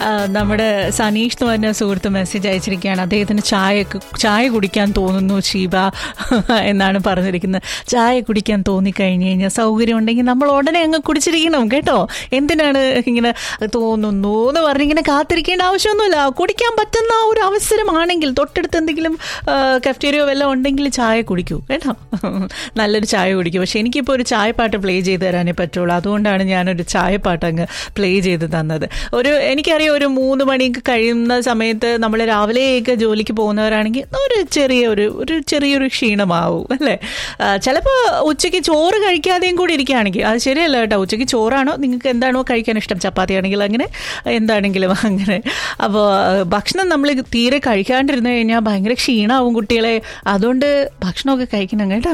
ആ, നമ്മുടെ സനീഷ് എന്ന് പറഞ്ഞ സുഹൃത്ത് മെസ്സേജ് അയച്ചിരിക്കുകയാണ് അദ്ദേഹത്തിന് ചായ ചായ കുടിക്കാൻ തോന്നുന്നു ഷീബ എന്നാണ് പറഞ്ഞിരിക്കുന്നത് ചായ കുടിക്കാൻ തോന്നിക്കഴിഞ്ഞ് കഴിഞ്ഞാൽ സൗകര്യം ഉണ്ടെങ്കിൽ നമ്മൾ ഉടനെ അങ്ങ് കുടിച്ചിരിക്കണം കേട്ടോ എന്തിനാണ് ഇങ്ങനെ തോന്നുന്നു എന്ന് പറഞ്ഞിങ്ങനെ കാത്തിരിക്കേണ്ട ആവശ്യമൊന്നുമില്ല കുടിക്കാൻ പറ്റുന്ന ആ ഒരു അവസരമാണെങ്കിൽ തൊട്ടടുത്ത് എന്തെങ്കിലും കഫ്റ്റീരിയോ വല്ലതും ഉണ്ടെങ്കിൽ ചായ കുടിക്കൂ കേട്ടോ നല്ലൊരു ചായ കുടിക്കും പക്ഷെ എനിക്കിപ്പോൾ ഒരു ചായപ്പാട്ട് പ്ലേ ചെയ്ത് തരാനേ പറ്റുള്ളൂ അതുകൊണ്ടാണ് ഞാനൊരു ചായപ്പാട്ട് അങ്ങ് പ്ലേ ചെയ്ത് തന്നത് ഒരു എനിക്കറിയാം ഒരു മൂന്ന് മണിക്ക് കഴിയുന്ന സമയത്ത് നമ്മൾ രാവിലെയൊക്കെ ജോലിക്ക് പോകുന്നവരാണെങ്കിൽ ഒരു ചെറിയ ഒരു ഒരു ചെറിയൊരു ക്ഷീണമാവും അല്ലേ ചിലപ്പോൾ ഉച്ചയ്ക്ക് ചോറ് കഴിക്കാതെയും കൂടി ഇരിക്കുകയാണെങ്കിൽ അത് ശരിയല്ല കേട്ടോ ഉച്ചയ്ക്ക് ചോറാണോ നിങ്ങൾക്ക് എന്താണോ കഴിക്കാൻ ഇഷ്ടം ചപ്പാത്തി ആണെങ്കിൽ അങ്ങനെ എന്താണെങ്കിലും അങ്ങനെ അപ്പോൾ ഭക്ഷണം നമ്മൾ തീരെ കഴിക്കാണ്ടിരുന്നു കഴിഞ്ഞാൽ ഭയങ്കര ക്ഷീണമാവും കുട്ടികളെ അതുകൊണ്ട് ഭക്ഷണമൊക്കെ കഴിക്കണം കേട്ടോ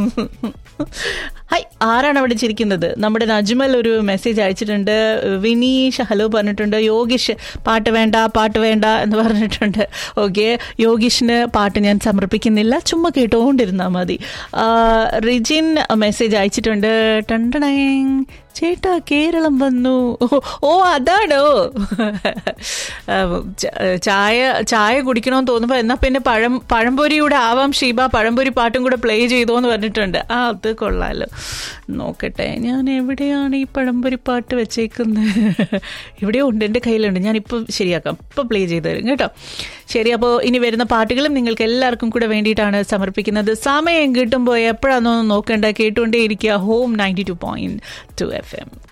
ഹായ് ആരാണ് അവിടെ ചിരിക്കുന്നത് നമ്മുടെ നജ്മൽ ഒരു മെസ്സേജ് അയച്ചിട്ടുണ്ട് വിനീഷ് ഹലോ പറഞ്ഞിട്ടുണ്ട് യോഗീഷ് പാട്ട് വേണ്ട പാട്ട് വേണ്ട എന്ന് പറഞ്ഞിട്ടുണ്ട് ഓക്കെ യോഗീഷിന് പാട്ട് ഞാൻ സമർപ്പിക്കുന്നില്ല ചുമ്മാ കേട്ടുകൊണ്ടിരുന്നാൽ മതി ആ, റിജിൻ മെസ്സേജ് അയച്ചിട്ടുണ്ട് ടണ്ടണേ ചേട്ടാ കേരളം വന്നു ഓ, ഓ അതാണോ ആ, ച- ചായ ചായ കുടിക്കണമെന്ന് തോന്നുമ്പോൾ എന്നാൽ പിന്നെ പഴം പഴംപൊരിയുടെ ആവാം ഷീബ പഴംപൊരി പാട്ടും കൂടെ പ്ലേ ചെയ്തോ എന്ന് പറഞ്ഞിട്ടുണ്ട് ആ അത് കൊള്ളാലോ നോക്കട്ടെ ഞാൻ എവിടെയാണ് ഈ പഴംപൊരി പാട്ട് വെച്ചേക്കുന്നത് എവിടെയോ ഉണ്ട് എൻ്റെ കയ്യിലുണ്ട് ഞാനിപ്പോൾ ശരിയാക്കാം ഇപ്പോൾ പ്ലേ ചെയ്ത് തരും കേട്ടോ ശരി അപ്പോൾ ഇനി വരുന്ന പാട്ടുകളും നിങ്ങൾക്ക് എല്ലാവർക്കും കൂടെ വേണ്ടിയിട്ടാണ് സമർപ്പിക്കുന്നത് സമയം കിട്ടുമ്പോൾ എപ്പോഴാണെന്നൊന്നും നോക്കണ്ട കേട്ടുകൊണ്ടേ ഇരിക്കുക home ninety two point two F M